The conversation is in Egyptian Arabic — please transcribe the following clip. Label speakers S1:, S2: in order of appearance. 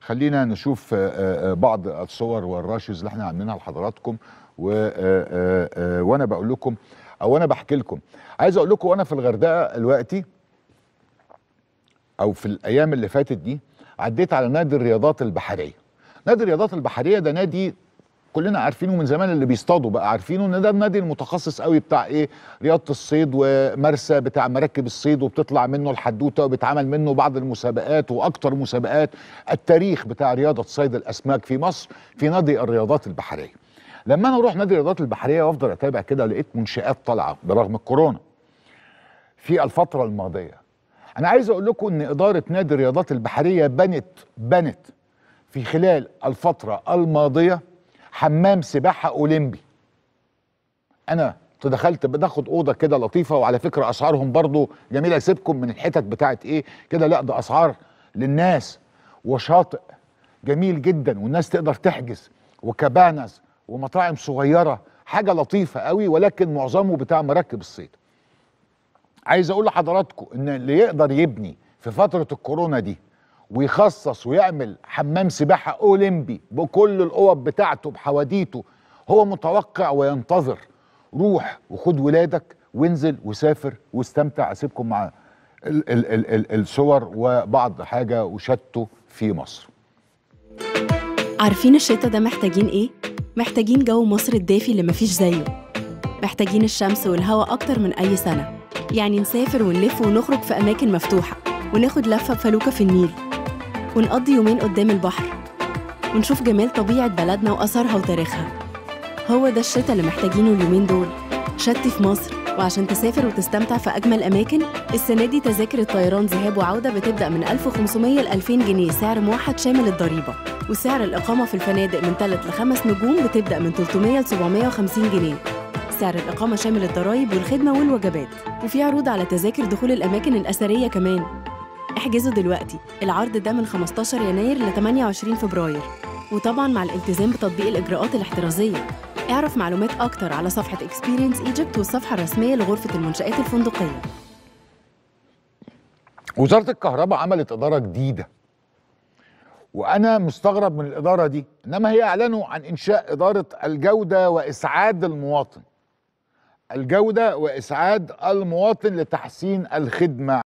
S1: خلينا نشوف آه، آه، بعض الصور والراشز اللي احنا عاملينها لحضراتكم و آه، آه، آه، وانا بقول لكم او انا بحكي لكم عايز اقول لكم وانا في الغردقه دلوقتي او في الايام اللي فاتت دي عديت على نادي الرياضات البحريه نادي الرياضات البحريه ده نادي كلنا عارفينه من زمان اللي بيصطادوا بقى عارفينه ان ده النادي المتخصص قوي بتاع ايه رياضه الصيد ومرسى بتاع مراكب الصيد وبتطلع منه الحدوته وبيتعمل منه بعض المسابقات واكتر مسابقات التاريخ بتاع رياضه صيد الاسماك في مصر في نادي الرياضات البحريه لما انا اروح نادي الرياضات البحريه وافضل اتابع كده لقيت منشات طالعه برغم الكورونا في الفتره الماضيه انا عايز اقول لكم ان اداره نادي الرياضات البحريه بنت بنت في خلال الفتره الماضيه حمام سباحه اولمبي انا دخلت باخد اوضه كده لطيفه وعلى فكره اسعارهم برضو جميله سيبكم من الحتت بتاعت ايه كده لا ده اسعار للناس وشاطئ جميل جدا والناس تقدر تحجز وكبانز ومطاعم صغيره حاجه لطيفه قوي ولكن معظمه بتاع مراكب الصيد عايز اقول لحضراتكم ان اللي يقدر يبني في فتره الكورونا دي ويخصص ويعمل حمام سباحه اولمبي بكل الاوض بتاعته بحواديته هو متوقع وينتظر روح وخد ولادك وانزل وسافر واستمتع اسيبكم مع ال ال ال ال الصور وبعض حاجه وشته في مصر
S2: عارفين الشتا ده محتاجين ايه؟ محتاجين جو مصر الدافي اللي مفيش زيه محتاجين الشمس والهواء أكتر من أي سنة يعني نسافر ونلف ونخرج في أماكن مفتوحة وناخد لفة بفلوكة في النيل ونقضي يومين قدام البحر ونشوف جمال طبيعة بلدنا وأثرها وتاريخها هو ده الشتا اللي محتاجينه اليومين دول شت في مصر وعشان تسافر وتستمتع في أجمل أماكن السنة دي تذاكر الطيران ذهاب وعودة بتبدأ من 1500 ل 2000 جنيه سعر موحد شامل الضريبة وسعر الإقامة في الفنادق من 3 ل 5 نجوم بتبدأ من 300 ل 750 جنيه سعر الإقامة شامل الضرايب والخدمة والوجبات وفي عروض على تذاكر دخول الأماكن الأثرية كمان احجزوا دلوقتي العرض ده من 15 يناير ل 28 فبراير وطبعا مع الالتزام بتطبيق الإجراءات الاحترازية اعرف معلومات أكتر على صفحة Experience Egypt والصفحة الرسمية لغرفة المنشآت الفندقية
S1: وزاره الكهرباء عملت اداره جديده وانا مستغرب من الاداره دي انما هي اعلنوا عن انشاء اداره الجوده واسعاد المواطن الجوده واسعاد المواطن لتحسين الخدمه